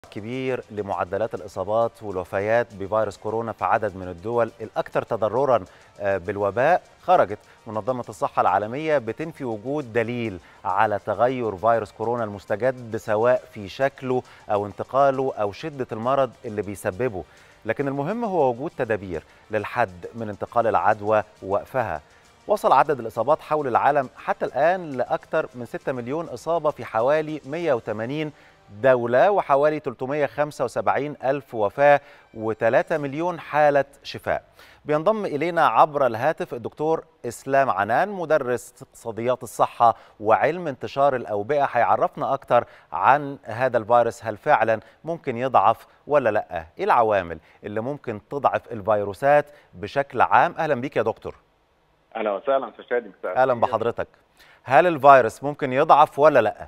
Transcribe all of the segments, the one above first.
كبير لمعدلات الإصابات والوفيات بفيروس كورونا في عدد من الدول الأكثر تضررا بالوباء خرجت منظمة الصحة العالمية بتنفي وجود دليل على تغير فيروس كورونا المستجد سواء في شكله أو انتقاله أو شدة المرض اللي بيسببه لكن المهم هو وجود تدابير للحد من انتقال العدوى ووقفها وصل عدد الإصابات حول العالم حتى الآن لأكثر من 6 مليون إصابة في حوالي 180 دولة وحوالي 375 ألف وفاة و3 مليون حالة شفاء بينضم إلينا عبر الهاتف الدكتور إسلام عنان مدرس اقتصاديات الصحة وعلم انتشار الأوبئة هيعرفنا أكتر عن هذا الفيروس هل فعلا ممكن يضعف ولا لا إيه العوامل اللي ممكن تضعف الفيروسات بشكل عام أهلا بيك يا دكتور اهلا وسهلا استاذ شادي أهلا بحضرتك هل الفيروس ممكن يضعف ولا لا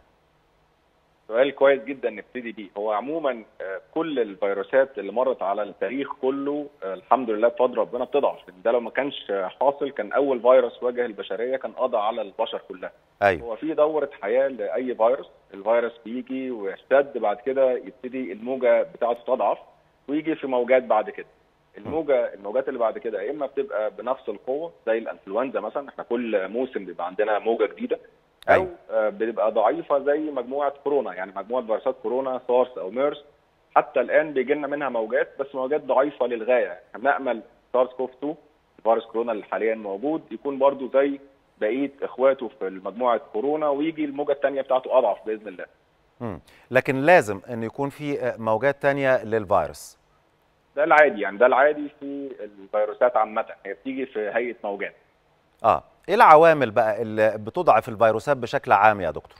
سؤال كويس جدا نبتدي بيه هو عموما كل الفيروسات اللي مرت على التاريخ كله الحمد لله بفضل ربنا بتضعف ده لو ما كانش حاصل كان اول فيروس واجه البشريه كان قضى على البشر كلها أيوة. هو في دوره حياه لاي فيروس الفيروس بيجي ويشتد بعد كده يبتدي الموجه بتاعته تضعف ويجي في موجات بعد كده الموجه الموجات اللي بعد كده يا اما بتبقى بنفس القوه زي الانفلونزا مثلا احنا كل موسم بيبقى عندنا موجه جديده او أيوة. بتبقى ضعيفه زي مجموعه كورونا يعني مجموعه فيروسات كورونا سارس او ميرس حتى الان بيجي لنا منها موجات بس موجات ضعيفه للغايه احنا بنامل سارس كوف 2 فيروس كورونا اللي حاليا موجود يكون برضو زي بقيه اخواته في مجموعه كورونا ويجي الموجه الثانيه بتاعته اضعف باذن الله مم. لكن لازم ان يكون في موجات تانية للفيروس ده العادي يعني ده العادي في الفيروسات عامه هي بتيجي في هيئه موجات اه ايه العوامل بقى اللي بتضعف الفيروسات بشكل عام يا دكتور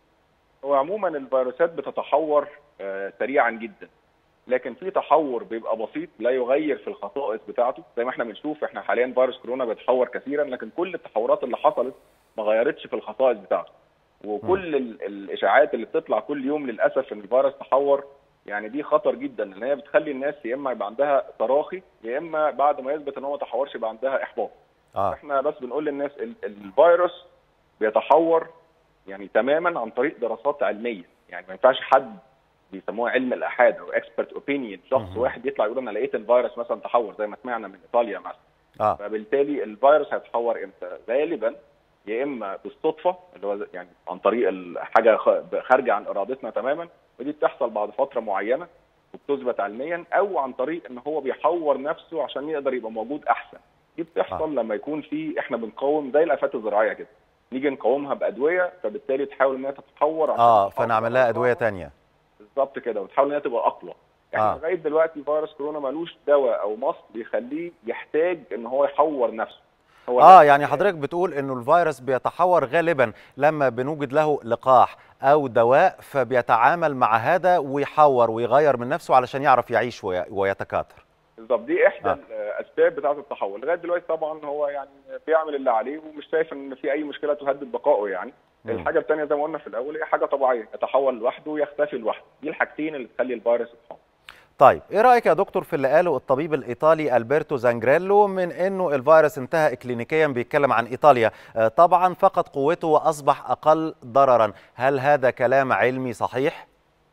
هو عموما الفيروسات بتتحور آه سريعا جدا لكن في تحور بيبقى بسيط لا يغير في الخصائص بتاعته زي ما احنا بنشوف احنا حاليا فيروس كورونا بيتحور كثيرا لكن كل التحورات اللي حصلت ما غيرتش في الخصائص بتاعته وكل ال الاشاعات اللي بتطلع كل يوم للاسف ان الفيروس تحور يعني دي خطر جدا ان هي بتخلي الناس يا اما يبقى عندها تراخي يا اما بعد ما يثبت ان هو ما تحورش يبقى عندها احباط آه. احنا بس بنقول للناس الفيروس بيتحور يعني تماما عن طريق دراسات علميه يعني ما ينفعش حد بيسموها علم الاحاد او اكسبرت اوبينيون شخص مهم. واحد يطلع يقول انا لقيت الفيروس مثلا تحور زي ما سمعنا من ايطاليا مثلا اه فبالتالي الفيروس هيتحور امتى؟ غالبا يا اما بالصدفه اللي هو يعني عن طريق حاجه خارجه عن ارادتنا تماما ودي بتحصل بعد فتره معينه وبتثبت علميا او عن طريق ان هو بيحور نفسه عشان يقدر يبقى موجود احسن دي بتحصل آه. لما يكون في احنا بنقاوم زي الافات الزراعيه كده نيجي نقاومها بادويه فبالتالي تحاول انها تتحور عشان اه فنعمل لها ادويه ثانيه بالظبط كده وتحاول انها تبقى اقوى احنا آه. لغايه دلوقتي فيروس كورونا ملوش دواء او مصل بيخليه يحتاج ان هو يحور نفسه هو اه يعني حضرتك بتقول انه الفيروس بيتحور غالبا لما بنوجد له لقاح او دواء فبيتعامل مع هذا ويحور ويغير من نفسه علشان يعرف يعيش وي- ويتكاثر بالظبط دي احدى آه. آه. الاسباب بتاعه التحول لغايه دلوقتي طبعا هو يعني بيعمل اللي عليه ومش شايف ان في اي مشكله تهدد بقائه يعني مم. الحاجه الثانيه زي ما قلنا في الاول هي حاجه طبيعيه يتحول لوحده ويختفي لوحده دي الحاجتين اللي تخلي الفيروس يتحول طيب ايه رايك يا دكتور في اللي قاله الطبيب الايطالي البرتو زانجريلو من انه الفيروس انتهى اكلينيكيا بيتكلم عن ايطاليا آه، طبعا فقد قوته واصبح اقل ضررا هل هذا كلام علمي صحيح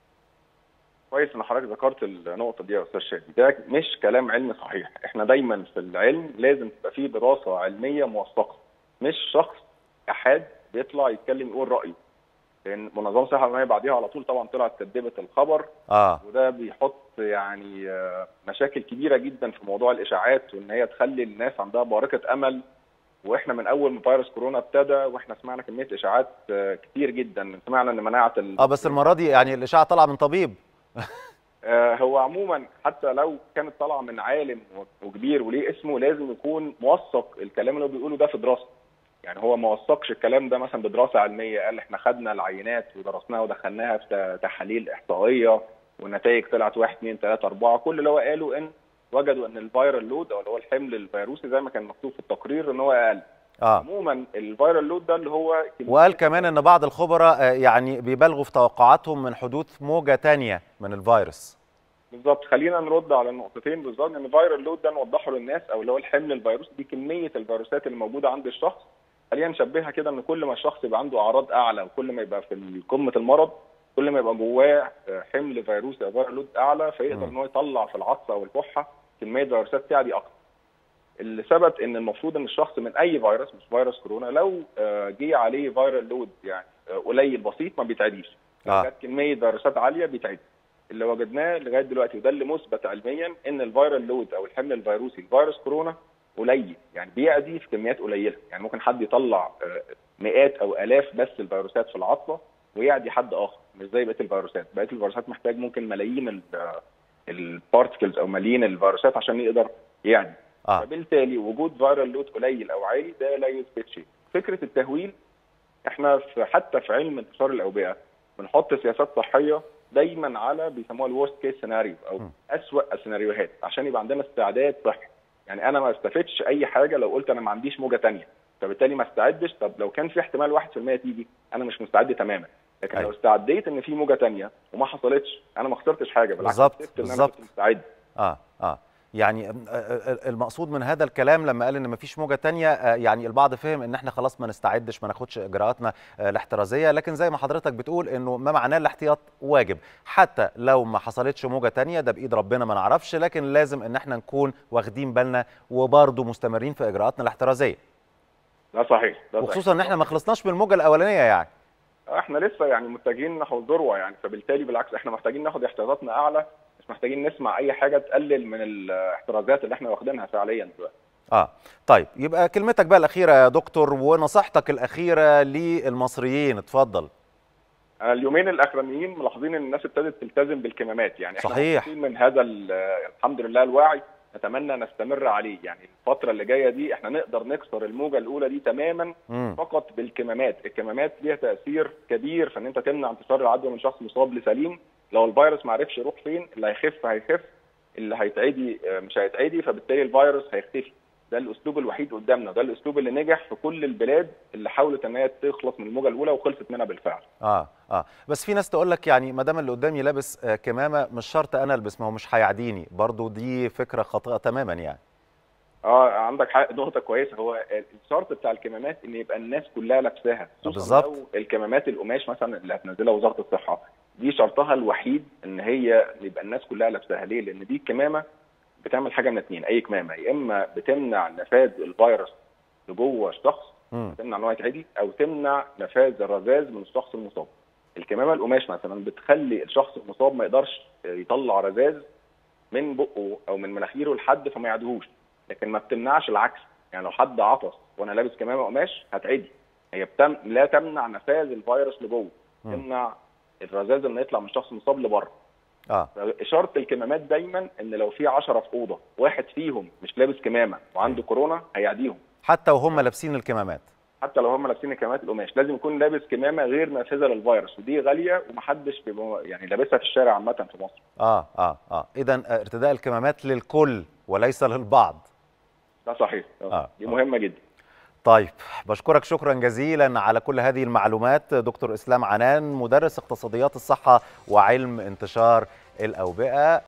كويس ان حضرتك ذكرت النقطه دي يا استاذ شادي ده مش كلام علمي صحيح احنا دايما في العلم لازم تبقى فيه دراسه علميه موثقه مش شخص احاد بيطلع يتكلم يقول رايه لان منظمه الصحه العالميه بعديها على طول طبعا طلعت كدبت الخبر اه وده بيحط يعني آه، مشاكل كبيره جدا في موضوع الاشاعات وان هي تخلي الناس عندها بارقه امل واحنا من اول ما فيروس كورونا ابتدى واحنا سمعنا كميه اشاعات آه، كتير جدا سمعنا ان مناعه ال- اه بس المره دي يعني الاشاعه طالعه من طبيب آه، هو عموما حتى لو كانت طالعه من عالم وكبير وليه اسمه لازم يكون موثق الكلام اللي هو بيقوله ده في دراسه يعني هو ما وثقش الكلام ده مثلا بدراسه علميه قال احنا خدنا العينات ودرسناها ودخلناها في تحاليل احصائيه والنتائج طلعت 1 2 3 4 كل اللي هو قاله ان وجدوا ان الفيرال لود او اللي هو الحمل الفيروسي زي ما كان مكتوب في التقرير ان هو اقل اه عموما الفيرال لود ده اللي هو وقال كمان ان بعض الخبراء آه، يعني بيبالغوا في توقعاتهم من حدوث موجه تانية من الفيروس بالظبط خلينا نرد على النقطتين بالظبط ان الفيرال لود ده نوضحه للناس او اللي هو الحمل الفيروسي دي كميه الفيروسات اللي موجوده عند الشخص خلينا نشبهها كده ان كل ما الشخص يبقى عنده اعراض اعلى وكل ما يبقى في قمه المرض كل ما يبقى جواه حمل فيروسي او فيرال لود اعلى فيقدر مم. ان هو يطلع في العطسه او الكحه كميه فيروسات تعدي اكتر اللي ثبت ان المفروض ان الشخص من اي فيروس مش فيروس كورونا لو آه، جه عليه فيرال لود يعني آه، قليل بسيط ما بيتعديش لو آه. جت كميه فيروسات عاليه بيتعدي اللي وجدناه لغايه دلوقتي وده اللي مثبت علميا ان الفيرال لود او الحمل الفيروسي لفيروس كورونا قليل يعني بيعدي في كميات قليله يعني ممكن حد يطلع آه، مئات او الاف بس الفيروسات في العطسه ويعدي حد اخر مش زي بقيه الفيروسات بقيه الفيروسات محتاج ممكن ملايين البارتكلز او ملايين الفيروسات عشان يقدر يعدي اه فبالتالي وجود فيرال لود قليل او عالي ده لا يثبت شيء فكره التهويل احنا في حتى في علم انتشار الاوبئه بنحط سياسات صحيه دايما على بيسموها الورست كيس سيناريو او م. اسوأ السيناريوهات عشان يبقى عندنا استعداد صحي يعني انا ما استفدش اي حاجه لو قلت انا ما عنديش موجه تانية فبالتالي ما استعدش طب لو كان في احتمال 1% تيجي انا مش مستعد تماما لكن أيوة. لو استعديت ان في موجه تانية وما حصلتش انا ما خسرتش حاجه بالعكس بالظبط، كسبت ان انا بالظبط. كنت مستعد اه اه يعني آه، آه، المقصود من هذا الكلام لما قال ان مفيش موجه تانية آه، يعني البعض فهم ان احنا خلاص ما نستعدش ما ناخدش اجراءاتنا آه، الاحترازيه لكن زي ما حضرتك بتقول انه ما معناه الاحتياط واجب حتى لو ما حصلتش موجه تانية ده بايد ربنا ما نعرفش لكن لازم ان احنا نكون واخدين بالنا وبرضه مستمرين في اجراءاتنا الاحترازيه ده صحيح ده صحيح. وخصوصا ان احنا ما خلصناش من الموجه الاولانيه يعني احنا لسه يعني متجهين نحو الذروه يعني فبالتالي بالعكس احنا محتاجين ناخد احتياطاتنا اعلى مش محتاجين نسمع اي حاجه تقلل من الاحترازات اللي احنا واخدينها فعليا دلوقتي اه طيب يبقى كلمتك بقى الاخيره يا دكتور ونصيحتك الاخيره للمصريين اتفضل أنا اليومين الاخرانيين ملاحظين ان الناس ابتدت تلتزم بالكمامات يعني احنا صحيح. مبسوطين من هذا ال- الحمد لله الوعي نتمنى نستمر عليه يعني الفتره اللي جايه دي احنا نقدر نكسر الموجه الاولى دي تماما مم. فقط بالكمامات الكمامات ليها تاثير كبير في ان انت تمنع انتشار العدوى من شخص مصاب لسليم لو الفيروس ما عرفش يروح فين اللي هيخف هيخف اللي هيتعدي آه، مش هيتعدي فبالتالي الفيروس هيختفي ده الاسلوب الوحيد قدامنا ده الاسلوب اللي نجح في كل البلاد اللي حاولت ان هي تخلص من الموجه الاولى وخلصت منها بالفعل اه اه بس في ناس تقول لك يعني ما دام اللي قدامي لابس آه كمامه مش شرط انا البس ما هو مش هيعديني برضو دي فكره خاطئه تماما يعني اه عندك حق نقطة كويسة هو الشرط بتاع الكمامات ان يبقى الناس كلها لابساها خصوصا بالظبط. لو الكمامات القماش مثلا اللي هتنزلها وزارة الصحة دي شرطها الوحيد ان هي يبقى الناس كلها لابساها ليه؟ لان دي الكمامة بتعمل حاجة من اتنين اي كمامة يا اما بتمنع نفاذ الفيروس لجوه الشخص مم. تمنع ان هو يتعدي او تمنع نفاذ الرذاذ من الشخص المصاب. الكمامه القماش مثلا بتخلي الشخص المصاب ما يقدرش يطلع رذاذ من بقه او من مناخيره لحد فما يعدهوش لكن ما بتمنعش العكس يعني لو حد عطس وانا لابس كمامه قماش هتعدي هي بتم... لا تمنع نفاذ الفيروس لجوه مم. تمنع الرذاذ انه يطلع من الشخص المصاب لبره اه شرط الكمامات دايما ان لو في 10 في اوضه واحد فيهم مش لابس كمامه وعنده كورونا هيعديهم حتى وهم لابسين الكمامات حتى لو هم لابسين كمامات القماش لازم يكون لابس كمامه غير نافذه للفيروس ودي غاليه ومحدش بيبقى يعني لابسها في الشارع عامه في مصر اه اه اه اذا ارتداء الكمامات للكل وليس للبعض ده صحيح آه. دي مهمه جدا طيب بشكرك شكرا جزيلا على كل هذه المعلومات دكتور اسلام عنان مدرس اقتصاديات الصحه وعلم انتشار الاوبئه